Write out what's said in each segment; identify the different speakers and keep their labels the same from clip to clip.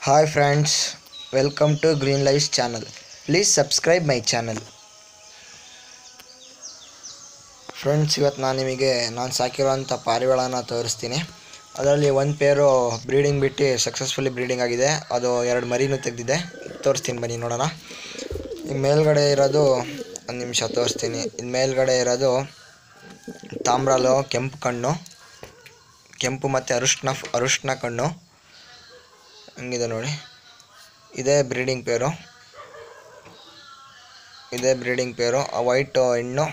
Speaker 1: Hi friends welcome to green lifes channel please subscribe my channel friends ಇವತ್ತು ನಾನು ನಿಮಗೆ ನಾನು ಸಾಕಿರೋಂಥ ಪಾರಿವಾಳನ ತೋರಿಸ್ತೀನಿ ಅದರಲ್ಲಿ ಒಂದು ಪೇರು ಬ್ರೀಡಿಂಗ್ ಬಿಟ್ಟು ಸಕ್ಸಸ್ಫುಲಿ ಬ್ರೀಡಿಂಗ್ ಆಗಿದೆ ಅದು ಎರಡು ಮರಿನೂ ತೆಗೆದಿದೆ ತೋರಿಸ್ತೀನಿ ಬನ್ನಿ ನೋಡೋಣ ಈ ಮೇಲ್ಗಡೆ ಇರೋದು ಒಂದು ನಿಮಿಷ ತೋರಿಸ್ತೀನಿ ಇನ್ನು ಮೇಲ್ಗಡೆ ಇರೋದು ತಾಮ್ರಾಲು ಕೆಂಪು ಕಣ್ಣು ಕೆಂಪು ಮತ್ತು ಅರಿಶಿನ ಅರಿಶಿನ ಕಣ್ಣು ಹಂಗಿದೆ ನೋಡಿ ಇದೇ ಬ್ರೀಡಿಂಗ್ ಪೇರು ಇದೇ ಬ್ರೀಡಿಂಗ್ ಪೇರು ಆ ವೈಟ್ ಹೆಣ್ಣು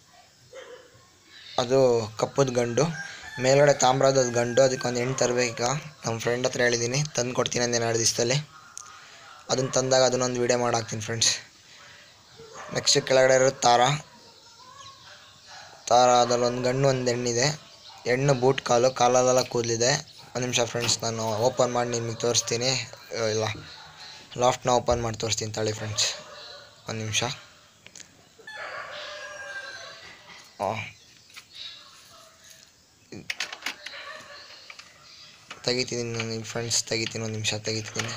Speaker 1: ಅದು ಕಪ್ಪದ ಗಂಡು ಮೇಲ್ಗಡೆ ತಾಮ್ರದ ಅದು ಗಂಡು ಅದಕ್ಕೆ ಒಂದು ಹೆಣ್ಣು ತರಬೇಕ ನಮ್ಮ ಫ್ರೆಂಡ್ ಹತ್ರ ಹೇಳಿದ್ದೀನಿ ತಂದು ಕೊಡ್ತೀನಿ ಅಂದೆ ಎರಡು ದಿವಸದಲ್ಲಿ ಅದನ್ನು ತಂದಾಗ ಅದನ್ನೊಂದು ವೀಡಿಯೋ ಮಾಡಾಕ್ತೀನಿ ಫ್ರೆಂಡ್ಸ್ ನೆಕ್ಸ್ಟ್ ಕೆಳಗಡೆ ಇರೋದು ತಾರ ತಾರ ಅದ್ರಲ್ಲಿ ಒಂದು ಗಂಡು ಒಂದು ಹೆಣ್ಣಿದೆ ಹೆಣ್ಣು ಬೂಟ್ ಕಾಲು ಕಾಲಲ್ಲೆಲ್ಲ ಕೂದಲಿದೆ ಒಂದು ನಿಮಿಷ ಫ್ರೆಂಡ್ಸ್ ನಾನು ಓಪನ್ ಮಾಡಿ ನಿಮಗೆ ತೋರಿಸ್ತೀನಿ ಅಹ್, ಇಲ್ಲ ಲಾಫ್ಟ್ನ ಓಪನ್ ಮಾಡಿ ತೋರಿಸ್ತೀನಿ ತಾಳಿ ಫ್ರೆಂಡ್ಸ್ ಒಂದು ನಿಮಿಷ ಹಾಂ ತೆಗಿತೀನಿ ನನ್ನ ಫ್ರೆಂಡ್ಸ್ ತೆಗಿತೀನಿ ಒಂದು ನಿಮಿಷ ತೆಗಿತೀನಿ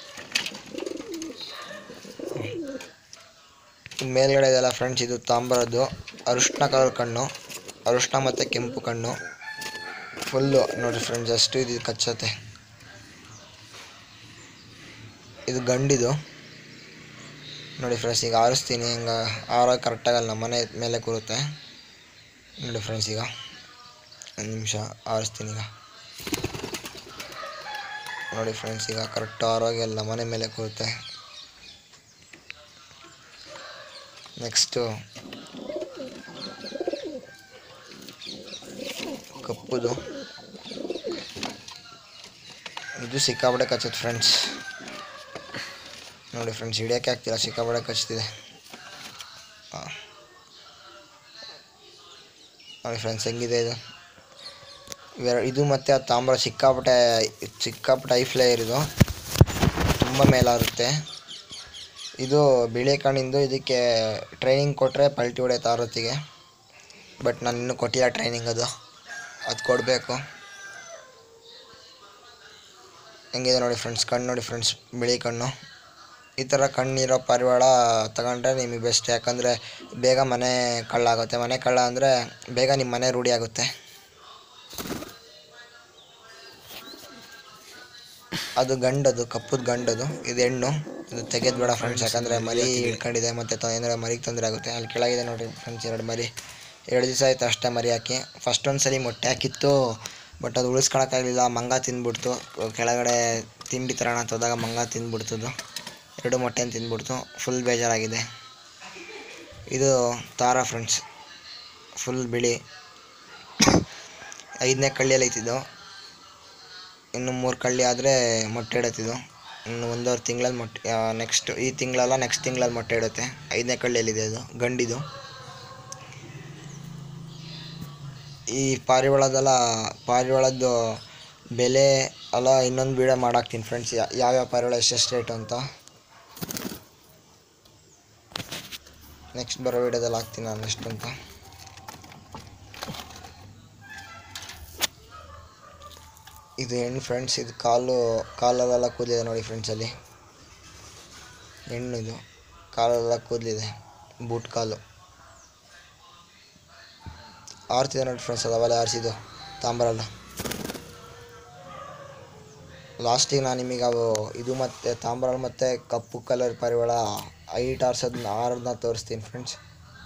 Speaker 1: ಇನ್ನು ಮೇಲ್ಗಡೆ ಇದೆಲ್ಲ ಫ್ರೆಂಡ್ಸ್ ಇದು ತಾಂಬರದ್ದು ಅರಿಶಿನ ಕಲರ್ ಕಣ್ಣು ಅರಿಶಿನ ಮತ್ತು ಕೆಂಪು ಕಣ್ಣು ಫುಲ್ಲು ನೋಡಿ ಫ್ರೆಂಡ್ಸ್ ಅಷ್ಟು ಇದು ಕಚ್ಚತ್ತೆ ಇದು ಗಂಡಿದು ನೋಡಿ ಫ್ರೆಂಡ್ಸ್ ಈಗ ಆರಿಸ್ತೀನಿ ಹಿಂಗೆ ಆರೋ ಕರೆಕ್ಟಾಗಲ್ಲ ನಮ್ಮ ಮನೆ ಮೇಲೆ ಕೂರುತ್ತೆ ನೋಡಿ ಫ್ರೆಂಡ್ಸ್ ಈಗ ಒಂದು ನಿಮಿಷ ಆರಿಸ್ತೀನಿ ಈಗ ನೋಡಿ ಫ್ರೆಂಡ್ಸ್ ಈಗ ಕರೆಕ್ಟ್ ಆರೋಗ್ಯ ಎಲ್ಲ ಮನೆ ಮೇಲೆ ಕೂರುತ್ತೆ ನೆಕ್ಸ್ಟು ಕಪ್ಪುದು ಇದು ಸಿಕ್ಕಾಪಟ್ಟೆ ಕಚ್ಚುತ್ತೆ ಫ್ರೆಂಡ್ಸ್ ನೋಡಿ ಫ್ರೆಂಡ್ಸ್ ಹಿಡಿಯೋಕ್ಕೆ ಆಗ್ತಿಲ್ಲ ಸಿಕ್ಕಾಪಟ್ಟೆ ಕಚ್ತಿದೆ ಆ. ನೋಡಿ ಫ್ರೆಂಡ್ಸ್ ಹೆಂಗಿದೆ ಇದು ಇವೆರ ಇದು ಮತ್ತು ಆ ತಾಮ್ರ ಸಿಕ್ಕಾಪಟ್ಟೆ ಸಿಕ್ಕಾಪಟ್ಟೆ ಐ ಫ್ಲೇಯರ್ ಇದು ತುಂಬ ಮೇಲಾರುತ್ತೆ ಇದು ಬಿಳಿ ಕಣ್ಣಿಂದು ಇದಕ್ಕೆ ಟ್ರೈನಿಂಗ್ ಕೊಟ್ಟರೆ ಪಲ್ಟಿ ಹೊಡೆಯುತ್ತೆ ಆರೊತ್ತಿಗೆ ಬಟ್ ನಾನು ಇನ್ನೂ ಕೊಟ್ಟಿಲ್ಲ ಟ್ರೈನಿಂಗ್ ಅದು ಅದು ಕೊಡಬೇಕು ಹೆಂಗಿದೆ ನೋಡಿ ಫ್ರೆಂಡ್ಸ್ ಕಣ್ಣು ನೋಡಿ ಫ್ರೆಂಡ್ಸ್ ಬಿಳಿ ಕಣ್ಣು ಈ ಥರ ಕಣ್ಣಿರೋ ಪಾರಿವಾಳ ತಗೊಂಡ್ರೆ ನಿಮಗೆ ಬೆಸ್ಟ್ ಯಾಕಂದರೆ ಬೇಗ ಮನೆ ಕಳ್ಳ ಆಗುತ್ತೆ ಮನೆ ಕಳ್ಳ ಅಂದರೆ ಬೇಗ ನಿಮ್ಮ ಮನೆ ರೂಢಿ ಆಗುತ್ತೆ ಅದು ಗಂಡದು ಕಪ್ಪದ ಗಂಡದು ಇದು ಹೆಣ್ಣು ಇದು ತೆಗೆದು ಬೇಡ ಫ್ರೆಂಡ್ಸ್ ಯಾಕಂದರೆ ಮರಿ ಹಿಡ್ಕೊಂಡಿದೆ ಮತ್ತು ತ ಏನಾರ ಮರಿಗೆ ತೊಂದರೆ ಆಗುತ್ತೆ ಅಲ್ಲಿ ಕೆಳಗಿದೆ ನೋಡಿ ಫ್ರೆಂಡ್ಸ್ ಎರಡು ಮರಿ ಎರಡು ದಿವಸ ಆಯಿತು ಅಷ್ಟೇ ಮರಿ ಹಾಕಿ ಫಸ್ಟ್ ಒಂದು ಸಲ ಮೊಟ್ಟೆ ಹಾಕಿತ್ತು ಬಟ್ ಅದು ಉಳಿಸ್ಕೊಳಕ್ಕಾಗಲಿಲ್ಲ ಮಂಗ ತಿಂದ್ಬಿಡ್ತು ಕೆಳಗಡೆ ತಿಂಡಿ ತರೋಣ ಅಂತ ಹೋದಾಗ ಮಂಗ ತಿಂದ್ಬಿಡ್ತದು ಎರಡು ಮೊಟ್ಟೆನ ತಿಂದ್ಬಿಡ್ತು ಫುಲ್ ಬೇಜಾರಾಗಿದೆ ಇದು ತಾರ ಫ್ರೆಂಡ್ಸ್ ಫುಲ್ ಬಿಳಿ ಐದನೇ ಕಳ್ಳಿಯಲ್ಲಿ ಐತಿದ್ದು ಇನ್ನು ಮೂರು ಕಳ್ಳಿ ಆದರೆ ಮೊಟ್ಟೆ ಇಡತ್ತಿದ್ದು ಇನ್ನು ಒಂದೂವರೆ ತಿಂಗಳಲ್ಲಿ ಮೊಟ್ಟೆ ನೆಕ್ಸ್ಟ್ ಈ ತಿಂಗಳಲ್ಲ ನೆಕ್ಸ್ಟ್ ತಿಂಗಳಲ್ಲಿ ಮೊಟ್ಟೆ ಇಡುತ್ತೆ ಐದನೇ ಕಳ್ಳಿಯಲ್ಲಿದೆ ಅದು ಗಂಡಿದು ಈ ಪಾರಿವಾಳದೆಲ್ಲ ಪಾರಿವಾಳದ್ದು ಬೆಲೆ ಎಲ್ಲ ಇನ್ನೊಂದು ವಿಡಿಯೋ ಮಾಡಾಕ್ತೀನಿ ಫ್ರೆಂಡ್ಸ್ ಯಾವ್ಯಾವ ಪಾರಿವಾಳ ಎಷ್ಟೆಷ್ಟು ರೇಟು ಅಂತ ನೆಕ್ಸ್ಟ್ ಬರೋ ವಿಡಿಯೋದಲ್ಲಿ ಹಾಕ್ತೀನಿ ನಾನು ಎಷ್ಟು ಅಂತ ಇದು ಹೆಣ್ಣು ಫ್ರೆಂಡ್ಸ್ ಇದು ಕಾಲು ಕಾಲಲ್ಲೆಲ್ಲ ಕೂದಲಿದೆ ನೋಡಿ ಫ್ರೆಂಡ್ಸಲ್ಲಿ ಹೆಣ್ಣು ಇದು ಕಾಲಲ್ಲೆಲ್ಲ ಕೂದಲಿದೆ ಬೂಟ್ ಕಾಲು ಆರ್ತಿದೆ ನೋಡಿ ಫ್ರೆಂಡ್ಸ್ ಅದು ಅವೆಲ್ಲ ಆರಿಸಿದ್ದು ತಾಂಬರಲ್ಲ ಲಾಸ್ಟಿಗೆ ನಾನು ನಿಮಗೆ ಅವು ಇದು ಮತ್ತು ತಾಂಬರಲ್ ಮತ್ತು ಕಪ್ಪು ಕಲರ್ ಪರಿವಾಳ ಐಟ್ ಆರ್ಸೋದನ್ನ ಆರೋದನ್ನ ತೋರಿಸ್ತೀನಿ ಫ್ರೆಂಡ್ಸ್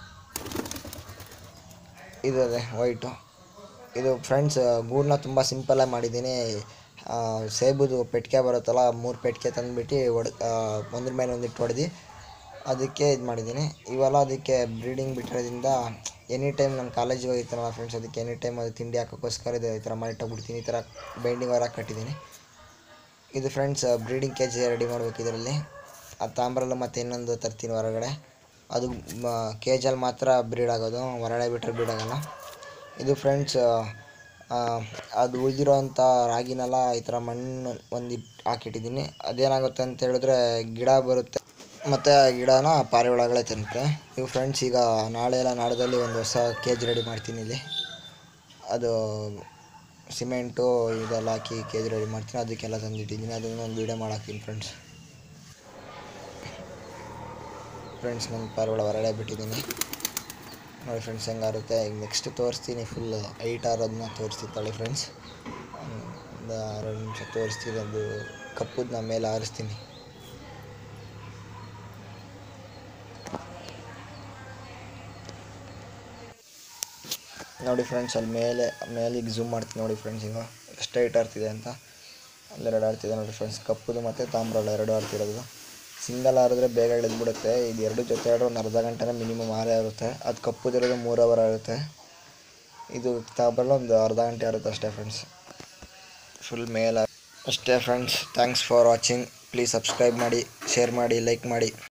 Speaker 1: ಇದು ಅದೇ ವೈಟು ಇದು ಫ್ರೆಂಡ್ಸ್ ಗೂಡನ್ನ ತುಂಬ ಸಿಂಪಲ್ಲಾಗಿ ಮಾಡಿದ್ದೀನಿ ಆ, ಸೇಬುದು ಪೆಟ್ಟಿಗೆ ಬರುತ್ತಲ್ಲ ಮೂರು ಪೆಟ್ಟಿಗೆ ತಂದುಬಿಟ್ಟು ಹೊಡ್ ಒಂದ್ರ ಮೇಲೆ ಒಂದಿಟ್ಟು ಹೊಡೆದು ಅದಕ್ಕೆ ಇದು ಮಾಡಿದ್ದೀನಿ ಇವೆಲ್ಲ ಅದಕ್ಕೆ ಬ್ರೀಡಿಂಗ್ ಬಿಟ್ಟಿರೋದ್ರಿಂದ ಎನಿ ಟೈಮ್ ನಾನು ಕಾಲೇಜಿಗೆ ಹೋಗಿರ್ತಾನಲ್ಲ ಫ್ರೆಂಡ್ಸ್ ಅದಕ್ಕೆ ಎನಿ ಟೈಮ್ ಅದು ತಿಂಡಿ ಹಾಕೋಕ್ಕೋಸ್ಕರ ಇದು ಈ ಥರ ಮಾಡಿಟ್ಟಾಗ್ಬಿಡ್ತೀನಿ ಈ ಥರ ಬೈಂಡಿಂಗ್ ವರ ಕಟ್ಟಿದ್ದೀನಿ ಇದು ಫ್ರೆಂಡ್ಸ್ ಬ್ರೀಡಿಂಗ್ ಕೇಜ್ ರೆಡಿ ಮಾಡಬೇಕು ಇದರಲ್ಲಿ ಆ ತಾಮ್ರಲ್ಲ ಮತ್ತು ಇನ್ನೊಂದು ತರ್ತೀನಿ ಹೊರಗಡೆ ಅದು ಕೇಜಲ್ಲಿ ಮಾತ್ರ ಬ್ರೀಡ್ ಆಗೋದು ಹೊರಗಡೆ ಬಿಟ್ಟರೆ ಬ್ರೀಡ್ ಆಗೋಲ್ಲ ಇದು ಫ್ರೆಂಡ್ಸ್ ಅದು ಉಳಿದಿರೋಂಥ ರಾಗಿನೆಲ್ಲ ಈ ಥರ ಮಣ್ಣು ಒಂದು ಹಾಕಿಟ್ಟಿದ್ದೀನಿ ಅದೇನಾಗುತ್ತೆ ಅಂತ ಹೇಳಿದ್ರೆ ಗಿಡ ಬರುತ್ತೆ ಮತ್ತು ಆ ಗಿಡನ ಪಾರಿವಾಳಗಳೇ ತಿನ್ನುತ್ತೆ ಇವು ಫ್ರೆಂಡ್ಸ್ ಈಗ ನಾಳೆ ಎಲ್ಲ ನಾಡದಲ್ಲಿ ಒಂದು ಹೊಸ ಕೇಜ್ ರೆಡಿ ಮಾಡ್ತೀನಿ ಇಲ್ಲಿ ಅದು ಸಿಮೆಂಟು ಇದೆಲ್ಲ ಹಾಕಿ ಕೆ ಜಿ ರೆಡಿ ಮಾಡ್ತೀನಿ ಅದಕ್ಕೆಲ್ಲ ತಂದಿಟ್ಟಿದ್ದೀನಿ ಅದನ್ನು ಒಂದು ವೀಡಿಯೋ ಮಾಡಾಕ್ತೀನಿ ಫ್ರೆಂಡ್ಸ್ ಫ್ರೆಂಡ್ಸ್ ನನ್ನ ಪಾರಿವಾಳ ಹೊರಗಡೆ ಬಿಟ್ಟಿದ್ದೀನಿ ನೋಡಿ ಫ್ರೆಂಡ್ಸ್ ಹೆಂಗಾರುತ್ತೆ ಈಗ ನೆಕ್ಸ್ಟ್ ತೋರಿಸ್ತೀನಿ ಫುಲ್ ಹೈಟ್ ಆರೋದನ್ನ ತೋರಿಸ್ತೀನಿ ತಗೊಳ್ಳಿ ಫ್ರೆಂಡ್ಸ್ ಒಂದು ಎರಡು ನಿಮಿಷ ತೋರಿಸ್ತೀನಿ ಅದು ಕಪ್ಪುದನ್ನ ಮೇಲೆ ಆರಿಸ್ತೀನಿ ನೋಡಿ ಫ್ರೆಂಡ್ಸ್ ಅಲ್ಲಿ ಮೇಲೆ ಮೇಲಿಗೆ ಝೂಮ್ ಮಾಡ್ತೀನಿ ನೋಡಿ ಫ್ರೆಂಡ್ಸ್ ಈಗ ಎಷ್ಟು ಹೈಟ್ ಆಡ್ತಿದೆ ಅಂತ ಅಲ್ಲೆರಡು ಆಡ್ತಿದೆ ನೋಡಿ ಫ್ರೆಂಡ್ಸ್ ಕಪ್ಪುದು ಮತ್ತು ತಾಮ್ರಲ್ಲ ಎರಡು ಆಡ್ತಿರೋದು ಸಿಂಗಲ್ ಆಡಿದ್ರೆ ಬೇಗ ಇಳಿದ್ಬಿಡುತ್ತೆ ಇದು ಎರಡು ಜೊತೆ ಆಡಿದ್ರೆ ಒಂದು ಅರ್ಧ ಗಂಟೆನೇ ಮಿನಿಮಮ್ ಆರೇ ಇರುತ್ತೆ ಅದು ಕಪ್ಪುದಿರೋದು ಮೂರು ಅವರ್ ಆಗುತ್ತೆ ಇದು ತಾಮ್ರಲ್ಲ ಒಂದು ಅರ್ಧ ಗಂಟೆ ಆಗುತ್ತೆ ಅಷ್ಟೇ ಫ್ರೆಂಡ್ಸ್ ಫುಲ್ ಮೇಲ ಅಷ್ಟೇ friends thanks for watching please subscribe ಮಾಡಿ ಶೇರ್ ಮಾಡಿ ಲೈಕ್ ಮಾಡಿ